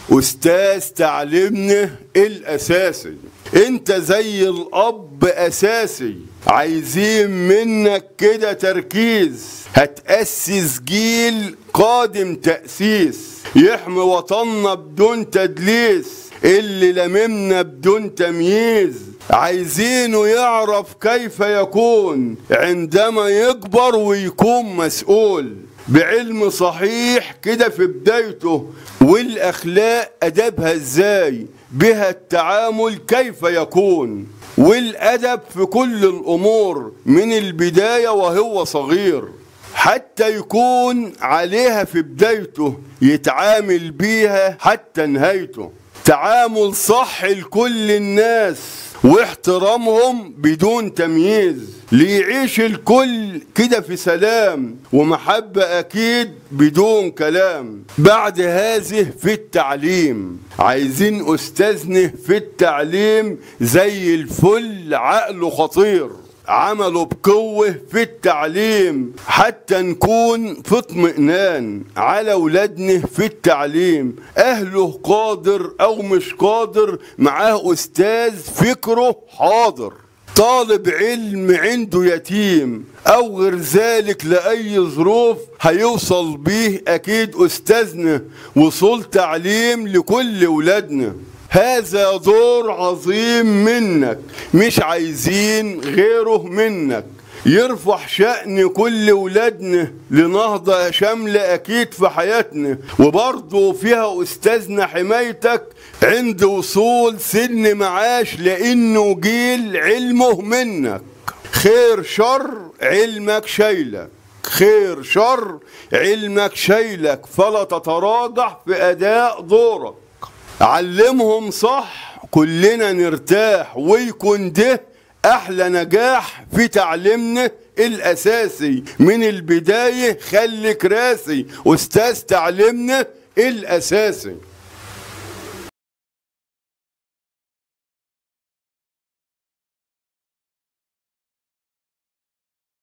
أستاذ تعليمنا الأساسي أنت زي الأب أساسي عايزين منك كده تركيز هتأسس جيل قادم تأسيس يحمي وطننا بدون تدليس اللي لممنا بدون تمييز عايزينه يعرف كيف يكون عندما يكبر ويكون مسؤول بعلم صحيح كده في بدايته والاخلاق ادبها ازاي بها التعامل كيف يكون والادب في كل الامور من البدايه وهو صغير حتى يكون عليها في بدايته يتعامل بيها حتى نهايته تعامل صح لكل الناس واحترامهم بدون تمييز ليعيش الكل كده في سلام ومحبة أكيد بدون كلام بعد هذه في التعليم عايزين أستاذنا في التعليم زي الفل عقله خطير عملوا بقوة في التعليم حتى نكون في اطمئنان على ولادنا في التعليم أهله قادر أو مش قادر معاه أستاذ فكره حاضر طالب علم عنده يتيم أو غير ذلك لأي ظروف هيوصل بيه أكيد أستاذنا وصول تعليم لكل ولادنا هذا دور عظيم منك مش عايزين غيره منك يرفع شأن كل ولادنا لنهضة شاملة أكيد في حياتنا وبرضه فيها أستاذنا حمايتك عند وصول سن معاش لأنه جيل علمه منك خير شر علمك شايلك خير شر علمك شايلك فلا تتراجع في أداء دورك علمهم صح كلنا نرتاح ويكون ده احلى نجاح في تعليمنا الاساسي من البدايه خليك راسي استاذ تعليمنا الاساسي